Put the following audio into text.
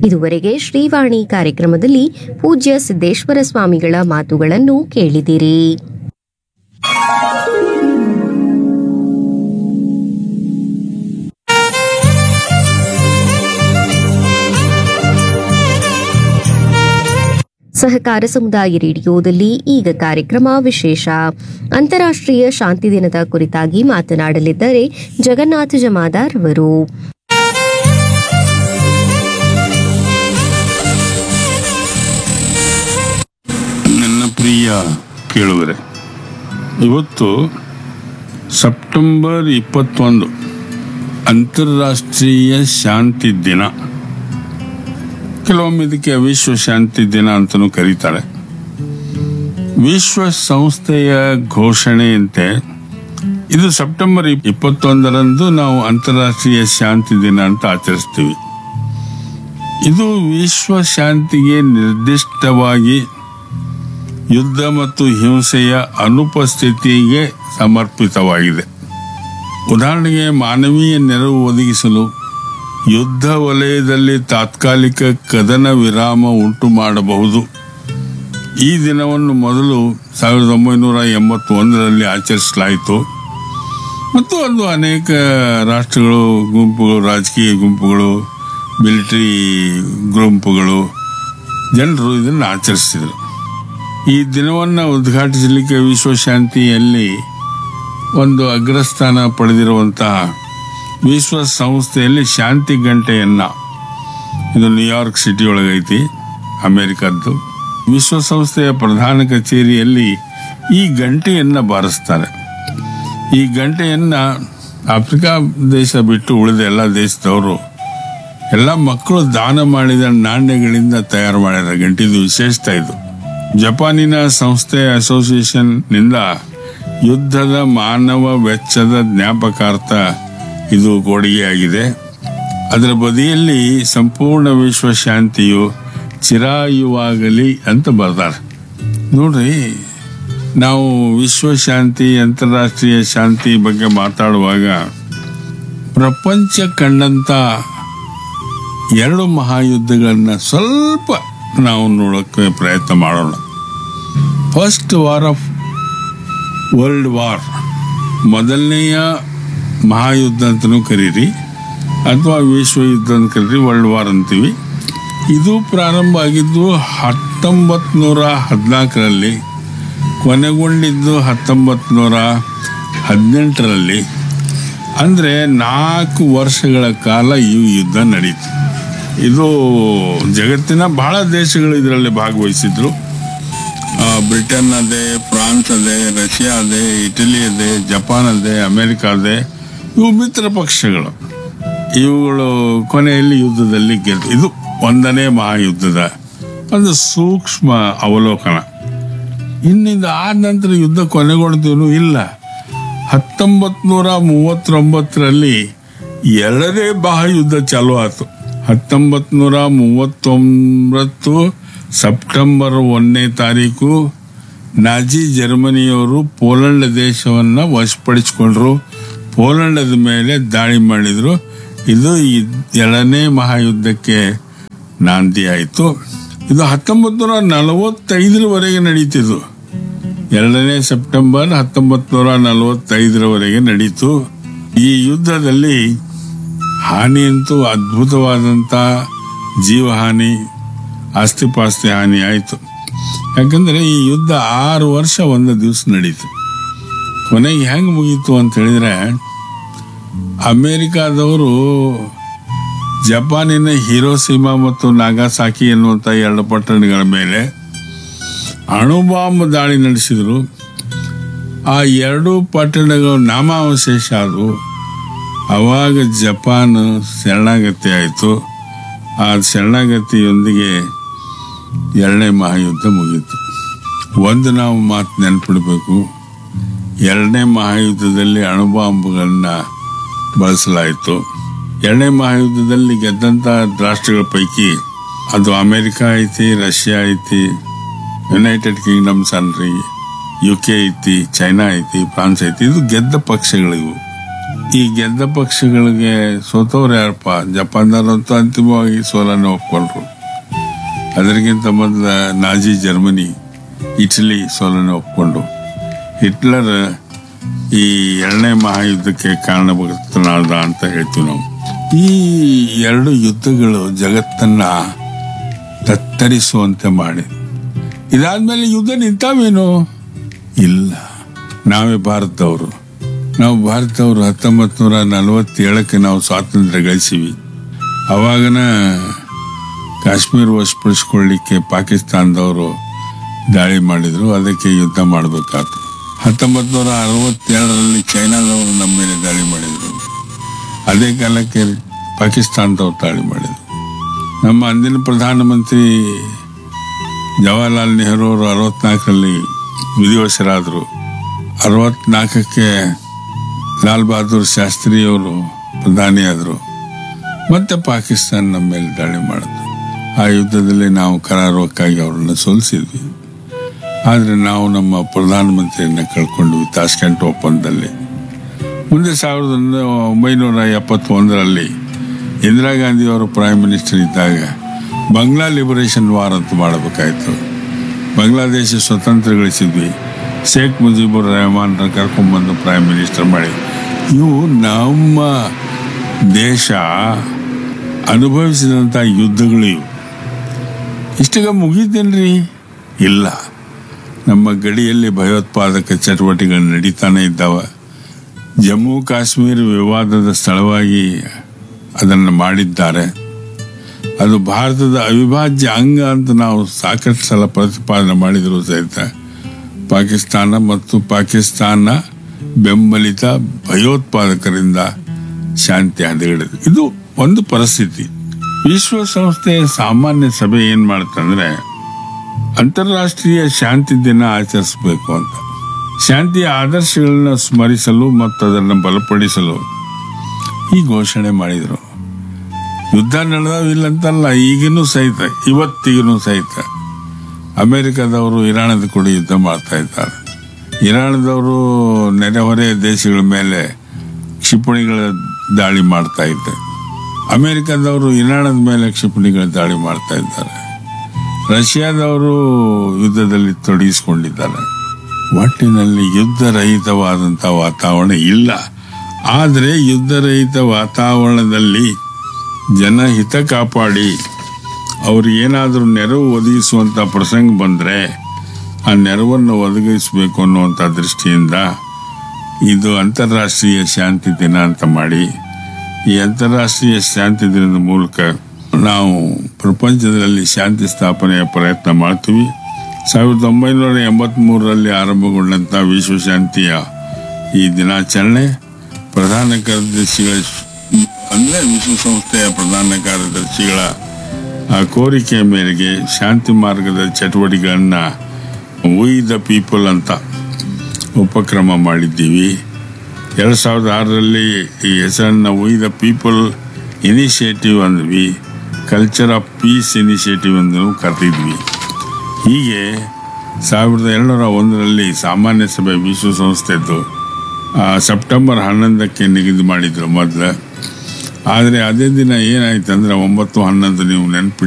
ಇದುವರೆಗೆ ಶ್ರೀವಾಣಿ ಕಾರ್ಯಕ್ರಮದಲ್ಲಿ ಪೂಜ್ಯ ಸಿದ್ದೇಶ್ವರ ಸ್ವಾಮಿಗಳ ಮಾತುಗಳನ್ನು ಕೇಳಿದಿರಿ ಸಹಕಾರ ಸಮುದಾಯ ರೇಡಿಯೋದಲ್ಲಿ ಈಗ ಕಾರ್ಯಕ್ರಮ ವಿಶೇಷ ಅಂತಾರಾಷ್ಟ್ರೀಯ ಶಾಂತಿ ದಿನದ ಕುರಿತಾಗಿ ಮಾತನಾಡಲಿದ್ದಾರೆ ಜಗನ್ನಾಥ ಜಮಾದಾರ್ ಅವರು ನನ್ನ ಪ್ರಿಯ ಕೇಳುವರೆ ಇವತ್ತು ಸೆಪ್ಟೆಂಬರ್ ಇಪ್ಪತ್ತೊಂದು ಅಂತಾರಾಷ್ಟ್ರೀಯ ಶಾಂತಿ ದಿನ ಕೆಲವೊಮ್ಮೆ ಇದಕ್ಕೆ ವಿಶ್ವ ಶಾಂತಿ ದಿನ ಅಂತಲೂ ಕರೀತಾರೆ ವಿಶ್ವ ಸಂಸ್ಥೆಯ ಘೋಷಣೆಯಂತೆ ಇದು ಸೆಪ್ಟೆಂಬರ್ ಇಪ್ಪತ್ತೊಂದರಂದು ನಾವು ಅಂತಾರಾಷ್ಟ್ರೀಯ ಶಾಂತಿ ದಿನ ಅಂತ ಆಚರಿಸ್ತೀವಿ ಇದು ವಿಶ್ವ ಶಾಂತಿಗೆ ನಿರ್ದಿಷ್ಟವಾಗಿ ಯುದ್ಧ ಮತ್ತು ಹಿಂಸೆಯ ಅನುಪಸ್ಥಿತಿಗೆ ಸಮರ್ಪಿತವಾಗಿದೆ ಉದಾಹರಣೆಗೆ ಮಾನವೀಯ ನೆರವು ಒದಗಿಸಲು ಯುದ್ಧ ವಲಯದಲ್ಲಿ ತಾತ್ಕಾಲಿಕ ಕದನ ವಿರಾಮ ಉಂಟು ಮಾಡಬಹುದು ಈ ದಿನವನ್ನು ಮೊದಲು ಸಾವಿರದ ಒಂಬೈನೂರ ಎಂಬತ್ತೊಂದರಲ್ಲಿ ಆಚರಿಸಲಾಯಿತು ಮತ್ತು ಒಂದು ಅನೇಕ ರಾಷ್ಟ್ರಗಳು ಗುಂಪುಗಳು ರಾಜಕೀಯ ಗುಂಪುಗಳು ಮಿಲಿಟರಿ ಗುಂಪುಗಳು ಜನರು ಇದನ್ನು ಆಚರಿಸಿದರು ಈ ದಿನವನ್ನು ಉದ್ಘಾಟಿಸಲಿಕ್ಕೆ ವಿಶ್ವಶಾಂತಿಯಲ್ಲಿ ಒಂದು ಅಗ್ರಸ್ಥಾನ ಪಡೆದಿರುವಂತಹ ವಿಶ್ವ ಸಂಸ್ಥೆಯಲ್ಲಿ ಶಾಂತಿ ಗಂಟೆಯನ್ನ ಇದು ನ್ಯೂಯಾರ್ಕ್ ಸಿಟಿ ಒಳಗೈತಿ ಅಮೆರಿಕದ್ದು ವಿಶ್ವಸಂಸ್ಥೆಯ ಪ್ರಧಾನ ಕಚೇರಿಯಲ್ಲಿ ಈ ಗಂಟೆಯನ್ನ ಬಾರಿಸ್ತಾರೆ ಈ ಗಂಟೆಯನ್ನ ಆಫ್ರಿಕಾ ದೇಶ ಬಿಟ್ಟು ಉಳಿದ ಎಲ್ಲ ದೇಶದವರು ಎಲ್ಲ ಮಕ್ಕಳು ದಾನ ಮಾಡಿದ ನಾಣ್ಯಗಳಿಂದ ತಯಾರು ಮಾಡಿದ ಗಂಟೆ ಇದು ವಿಶೇಷತೆ ಇದು ಜಪಾನಿನ ಸಂಸ್ಥೆ ಅಸೋಸಿಯೇಷನ್ ನಿಂದ ಯುದ್ಧದ ಮಾನವ ವೆಚ್ಚದ ಜ್ಞಾಪಕಾರ್ಥ ಇದು ಕೊಡುಗೆಯಾಗಿದೆ ಅದರ ಬದಿಯಲ್ಲಿ ಸಂಪೂರ್ಣ ವಿಶ್ವ ಶಾಂತಿಯು ಚಿರಾಯುವಾಗಲಿ ಅಂತ ಬರ್ತಾರೆ ನೋಡ್ರಿ ನಾವು ವಿಶ್ವ ಶಾಂತಿ ಅಂತಾರಾಷ್ಟ್ರೀಯ ಶಾಂತಿ ಬಗ್ಗೆ ಮಾತಾಡುವಾಗ ಪ್ರಪಂಚ ಕಂಡಂತ ಎರಡು ಮಹಾಯುದ್ಧಗಳನ್ನ ಸ್ವಲ್ಪ ನಾವು ನೋಡೋಕ್ಕೆ ಪ್ರಯತ್ನ ಮಾಡೋಣ first war of world war ಮೊದಲನೆಯ ಮಹಾಯುದ್ಧ ಅಂತಲೂ ಕರೀರಿ ಅಥವಾ ವಿಶ್ವ ಯುದ್ಧ ಅಂತ ಕರೀರಿ ವರ್ಲ್ಡ್ ವಾರ್ ಅಂತೀವಿ ಇದು ಪ್ರಾರಂಭ ಆಗಿದ್ದು ಹತ್ತೊಂಬತ್ತು ನೂರ ಹದಿನಾಲ್ಕರಲ್ಲಿ ಕೊನೆಗೊಂಡಿದ್ದು ಹತ್ತೊಂಬತ್ತು ನೂರ ಹದಿನೆಂಟರಲ್ಲಿ ಅಂದರೆ ನಾಲ್ಕು ವರ್ಷಗಳ ಕಾಲ ಈ ಯುದ್ಧ ನಡೀತು ಇದು ಜಗತ್ತಿನ ಬಹಳ ದೇಶಗಳು ಇದರಲ್ಲಿ ಭಾಗವಹಿಸಿದ್ರು ಆ, ಬ್ರಿಟನ್ ಅದೇ ಫ್ರಾನ್ಸ್ ಅದೇ ರಷ್ಯಾ ಅದೇ ಇಟಲಿ ಅದೇ ಜಪಾನ್ ಅದೇ ಅಮೆರಿಕ ಅದೇ ಇವು ಮಿತ್ರ ಪಕ್ಷಗಳು ಇವುಗಳು ಕೊನೆಯಲ್ಲಿ ಯುದ್ಧದಲ್ಲಿ ಗೆದ್ದು ಇದು ಒಂದನೇ ಮಹಾಯುದ್ಧದ ಒಂದು ಸೂಕ್ಷ್ಮ ಅವಲೋಕನ ಇನ್ನಿಂದ ಆದ ನಂತರ ಯುದ್ಧ ಕೊನೆಗೊಳ್ತೀವನು ಇಲ್ಲ ಹತ್ತೊಂಬತ್ ನೂರ ಮೂವತ್ತೊಂಬತ್ತರಲ್ಲಿ ಎರಡನೇ ಮಹಾಯುದ್ಧ ಚಾಲು ಆಯ್ತು ಹತ್ತೊಂಬತ್ ನೂರ ಮೂವತ್ತೊಂಬತ್ತು ಸೆಪ್ಟೆಂಬರ್ ಒಂದನೇ ತಾರೀಕು ನಾಜಿ ಜರ್ಮನಿಯವರು ಪೋಲೆಂಡ್ ದೇಶವನ್ನ ವಶಪಡಿಸಿಕೊಂಡ್ರು ಪೋಲೆಂಡದ ಮೇಲೆ ದಾಳಿ ಮಾಡಿದ್ರು ಇದು ಈ ಎರಡನೇ ಮಹಾಯುದ್ಧಕ್ಕೆ ನಾಂದಿ ಆಯಿತು ಇದು ಹತ್ತೊಂಬತ್ತು ನೂರ ನಲವತ್ತೈದರವರೆಗೆ ನಡೀತಿದ್ದು ಎರಡನೇ ಸೆಪ್ಟೆಂಬರ್ ಹತ್ತೊಂಬತ್ತು ನೂರ ನಲವತ್ತೈದರವರೆಗೆ ನಡೀತು ಈ ಯುದ್ಧದಲ್ಲಿ ಹಾನಿ ಅಂತೂ ಅದ್ಭುತವಾದಂಥ ಜೀವಹಾನಿ ಆಸ್ತಿಪಾಸ್ತಿ ಹಾನಿ ಆಯಿತು ಯಾಕಂದ್ರೆ ಈ ಯುದ್ಧ ಆರು ವರ್ಷ ಒಂದು ದಿವಸ ನಡೀತು ಕೊನೆಗೆ ಹೆಂಗೆ ಮುಗೀತು ಅಂತ ಹೇಳಿದ್ರೆ ಅಮೇರಿಕಾದವರು ಜಪಾನಿನ ಹಿರೋಸಿಮಾ ಮತ್ತು ನಾಗಾಸಾಕಿ ಎನ್ನುವಂಥ ಎರಡು ಪಟ್ಟಣಗಳ ಮೇಲೆ ಅಣುಬಾಂಬ್ ದಾಳಿ ನಡೆಸಿದ್ರು ಆ ಎರಡೂ ಪಟ್ಟಣಗಳು ನಾಮಾವಶೇಷ ಆದವು ಅವಾಗ ಜಪಾನ್ ಶರಣಾಗತಿ ಆಯಿತು ಆ ಶರಣಾಗತಿಯೊಂದಿಗೆ ಎರಡನೇ ಮಹಾಯುದ್ಧ ಮುಗೀತು ಒಂದು ನಾವು ಮಾತು ನೆನ್ಪಿಡಬೇಕು ಎರಡನೇ ಮಹಾಯುದ್ಧದಲ್ಲಿ ಅಣುಬಾಂಬ್ಗಳನ್ನ ಬಳಸಲಾಯಿತು ಎರಡನೇ ಮಹಾಯುದ್ಧದಲ್ಲಿ ಗೆದ್ದಂಥ ರಾಷ್ಟ್ರಗಳ ಪೈಕಿ ಅದು ಅಮೆರಿಕ ಐತಿ ರಷ್ಯಾ ಐತಿ ಯುನೈಟೆಡ್ ಕಿಂಗ್ಡಮ್ಸ್ ಅನ್ರಿ ಯು ಕೆ ಐತಿ ಚೈನಾ ಐತಿ ಫ್ರಾನ್ಸ್ ಐತಿ ಇದು ಗೆದ್ದ ಪಕ್ಷಗಳಿವು ಈ ಗೆದ್ದ ಪಕ್ಷಗಳಿಗೆ ಸೋತವ್ರು ಯಾರಪ್ಪ ಜಪಾನ್ದವ್ರಂತೂ ಅಂತಿಮವಾಗಿ ಸೋಲನ್ನು ಒಪ್ಕೊಂಡ್ರು ಅದರಿಗಿಂತ ಮೊದಲ ನಾಜಿ ಜರ್ಮನಿ ಇಟಲಿ ಸೋಲನ್ನು ಒಪ್ಕೊಂಡು ಹಿಟ್ಲರ್ ಈ ಎರಡನೇ ಮಹಾಯುದ್ಧಕ್ಕೆ ಕಾರಣಭೂತನಾದ ಅಂತ ಹೇಳ್ತೀವಿ ನಾವು ಈ ಎರಡು ಯುದ್ಧಗಳು ಜಗತ್ತನ್ನ ತತ್ತರಿಸುವಂತೆ ಮಾಡಿ ಇದಾದ್ಮೇಲೆ ಯುದ್ಧ ನಿಂತಾವೇನು ಇಲ್ಲ ನಾವೇ ಭಾರತದವರು ನಾವು ಭಾರತದವರು ಹತ್ತೊಂಬತ್ತು ನೂರ ನಲವತ್ತೇಳಕ್ಕೆ ನಾವು ಸ್ವಾತಂತ್ರ್ಯ ಗಳಿಸಿವಿ ಅವಾಗನ ಕಾಶ್ಮೀರ ವಶಪಡಿಸ್ಕೊಳ್ಳಿಕ್ಕೆ ಪಾಕಿಸ್ತಾನದವರು ದಾಳಿ ಮಾಡಿದ್ರು ಅದಕ್ಕೆ ಯುದ್ಧ ಮಾಡಬೇಕಾಯ್ತು ಹತ್ತೊಂಬತ್ತು ನೂರ ಅರವತ್ತೆರಡರಲ್ಲಿ ಚೈನಾದವರು ನಮ್ಮ ಮೇಲೆ ದಾಳಿ ಮಾಡಿದರು ಅದೇ ಕಾಲಕ್ಕೆ ಪಾಕಿಸ್ತಾನದವ್ರು ದಾಳಿ ಮಾಡಿದರು ನಮ್ಮ ಅಂದಿನ ಪ್ರಧಾನಮಂತ್ರಿ ಜವಾಹರ್ಲಾಲ್ ನೆಹರು ಅವರು ಅರವತ್ನಾಲ್ಕರಲ್ಲಿ ವಿಧಿವಶರಾದರು ಅರವತ್ನಾಲ್ಕಕ್ಕೆ ಲಾಲ್ ಬಹದ್ದೂರ್ ಶಾಸ್ತ್ರಿಯವರು ಪ್ರಧಾನಿಯಾದರು ಮತ್ತೆ ಪಾಕಿಸ್ತಾನ ನಮ್ಮ ಮೇಲೆ ದಾಳಿ ಮಾಡಿದ್ರು ಆ ಯುದ್ಧದಲ್ಲಿ ನಾವು ಕರಾರುವಕ್ಕಾಗಿ ಅವರನ್ನು ಸೋಲಿಸಿದ್ವಿ ಆದರೆ ನಾವು ನಮ್ಮ ಪ್ರಧಾನಮಂತ್ರಿಯನ್ನ ಕಳ್ಕೊಂಡ್ವಿ ತಾಷ್ಕೆಂಟ್ ಒಪ್ಪಂದದಲ್ಲಿ ಮುಂದೆ ಸಾವಿರದ ಒಂಬೈನೂರ ಎಪ್ಪತ್ತೊಂದರಲ್ಲಿ ಇಂದಿರಾ ಗಾಂಧಿ ಅವರು ಪ್ರೈಮ್ ಮಿನಿಸ್ಟರ್ ಇದ್ದಾಗ ಬಂಗ್ಲಾ ಲಿಬರೇಷನ್ ವಾರ್ ಅಂತ ಮಾಡಬೇಕಾಯ್ತು ಬಾಂಗ್ಲಾದೇಶ ಸ್ವತಂತ್ರ ಗಳಿಸಿದ್ವಿ ಶೇಖ್ ಮುಜಿಬುರ್ ರೆಹಮಾನ್ ಕರ್ಕೊಂಡ್ಬಂದು ಪ್ರೈಮ್ ಮಿನಿಸ್ಟರ್ ಮಾಡಿ ಇವು ನಮ್ಮ ದೇಶ ಅನುಭವಿಸಿದಂಥ ಯುದ್ಧಗಳು ಇವು ಇಷ್ಟಗ ಮುಗೀತೇನ್ರಿ ಇಲ್ಲ ನಮ್ಮ ಗಡಿಯಲ್ಲಿ ಭಯೋತ್ಪಾದಕ ಚಟುವಟಿಕೆಗಳು ನಡೀತಾನೆ ಇದ್ದಾವೆ ಜಮ್ಮು ಕಾಶ್ಮೀರ ವಿವಾದದ ಸ್ಥಳವಾಗಿ ಅದನ್ನು ಮಾಡಿದ್ದಾರೆ ಅದು ಭಾರತದ ಅವಿಭಾಜ್ಯ ಅಂಗ ಅಂತ ನಾವು ಸಾಕಷ್ಟು ಸಲ ಪ್ರತಿಪಾದನೆ ಮಾಡಿದರೂ ಸಹಿತ ಪಾಕಿಸ್ತಾನ ಮತ್ತು ಪಾಕಿಸ್ತಾನ ಬೆಂಬಲಿತ ಭಯೋತ್ಪಾದಕರಿಂದ ಶಾಂತಿ ಹದಗೆಡಿದೆ ಇದು ಒಂದು ಪರಿಸ್ಥಿತಿ ವಿಶ್ವಸಂಸ್ಥೆಯ ಸಾಮಾನ್ಯ ಸಭೆ ಏನ್ ಮಾಡುತ್ತಂದ್ರೆ ಅಂತಾರಾಷ್ಟ್ರೀಯ ಶಾಂತಿ ದಿನ ಆಚರಿಸಬೇಕು ಅಂತ ಶಾಂತಿಯ ಆದರ್ಶಗಳನ್ನು ಸ್ಮರಿಸಲು ಮತ್ತು ಅದನ್ನು ಬಲಪಡಿಸಲು ಈ ಘೋಷಣೆ ಮಾಡಿದರು ಯುದ್ಧ ನಡೆದಾವಿಲ್ಲ ಅಂತಲ್ಲ ಈಗಿನೂ ಸಹಿತ ಇವತ್ತಿಗೂ ಸಹಿತ ಅಮೆರಿಕದವರು ಇರಾನದ ಕೂಡ ಯುದ್ಧ ಮಾಡ್ತಾ ಇದ್ದಾರೆ ಇರಾನದವರು ನೆರೆಹೊರೆ ದೇಶಗಳ ಮೇಲೆ ಕ್ಷಿಪಣಿಗಳ ದಾಳಿ ಮಾಡ್ತಾ ಇದ್ದಾರೆ ಅಮೆರಿಕದವರು ಇರಾನದ ಮೇಲೆ ಕ್ಷಿಪಣಿಗಳ ದಾಳಿ ಮಾಡ್ತಾ ಇದ್ದಾರೆ ರಷ್ಯಾದವರು ಯುದ್ಧದಲ್ಲಿ ತೊಡಗಿಸಿಕೊಂಡಿದ್ದಾರೆ ಒಟ್ಟಿನಲ್ಲಿ ಯುದ್ಧರಹಿತವಾದಂಥ ವಾತಾವರಣ ಇಲ್ಲ ಆದರೆ ಯುದ್ಧರಹಿತ ವಾತಾವರಣದಲ್ಲಿ ಜನಹಿತ ಕಾಪಾಡಿ ಅವ್ರಿಗೇನಾದರೂ ನೆರವು ಒದಗಿಸುವಂಥ ಪ್ರಸಂಗ ಬಂದರೆ ಆ ನೆರವನ್ನು ಒದಗಿಸಬೇಕು ಅನ್ನುವಂಥ ದೃಷ್ಟಿಯಿಂದ ಇದು ಅಂತಾರಾಷ್ಟ್ರೀಯ ಶಾಂತಿ ದಿನ ಅಂತ ಮಾಡಿ ಈ ಅಂತಾರಾಷ್ಟ್ರೀಯ ಶಾಂತಿ ದಿನದ ಮೂಲಕ ನಾವು ಪ್ರಪಂಚದಲ್ಲಿ ಶಾಂತಿ ಸ್ಥಾಪನೆಯ ಪ್ರಯತ್ನ ಮಾಡ್ತೀವಿ ಸಾವಿರದ ಒಂಬೈನೂರ ಎಂಬತ್ತ್ಮೂರರಲ್ಲಿ ಆರಂಭಗೊಂಡಂಥ ವಿಶ್ವಶಾಂತಿಯ ಈ ದಿನಾಚರಣೆ ಪ್ರಧಾನ ಕಾರ್ಯದರ್ಶಿಗಳ ಅಂದರೆ ವಿಶ್ವಸಂಸ್ಥೆಯ ಪ್ರಧಾನ ಕಾರ್ಯದರ್ಶಿಗಳ ಆ ಕೋರಿಕೆಯ ಮೇರೆಗೆ ಶಾಂತಿ ಮಾರ್ಗದ ಚಟುವಟಿಕೆಗಳನ್ನು ವಿ ದ ಪೀಪಲ್ ಅಂತ ಉಪಕ್ರಮ ಮಾಡಿದ್ದೀವಿ ಎರಡು ಸಾವಿರದ ಆರರಲ್ಲಿ ಈ ಹೆಸರನ್ನು ವಿ ದ ಪೀಪಲ್ ಇನಿಷಿಯೇಟಿವ್ ಅಂದ್ವಿ ಕಲ್ಚರ್ ಆಫ್ ಪೀಸ್ ಇನಿಷಿಯೇಟಿವ್ ಎಂದು ಕರೆದಿದ್ವಿ ಹೀಗೆ ಸಾವಿರದ ಎರಡುನೂರ ಒಂದರಲ್ಲಿ ಸಾಮಾನ್ಯ ಸಭೆ ವಿಶ್ವಸಂಸ್ಥೆದ್ದು ಆ, ಸೆಪ್ಟೆಂಬರ್ ಹನ್ನೊಂದಕ್ಕೆ ನಿಗದಿ ಮಾಡಿದ್ರು ಮೊದಲು ಆದರೆ ಅದೇ ದಿನ ಏನಾಯ್ತು ಅಂದ್ರೆ ಒಂಬತ್ತು ಹನ್ನೊಂದು ನೀವು ನೆನಪು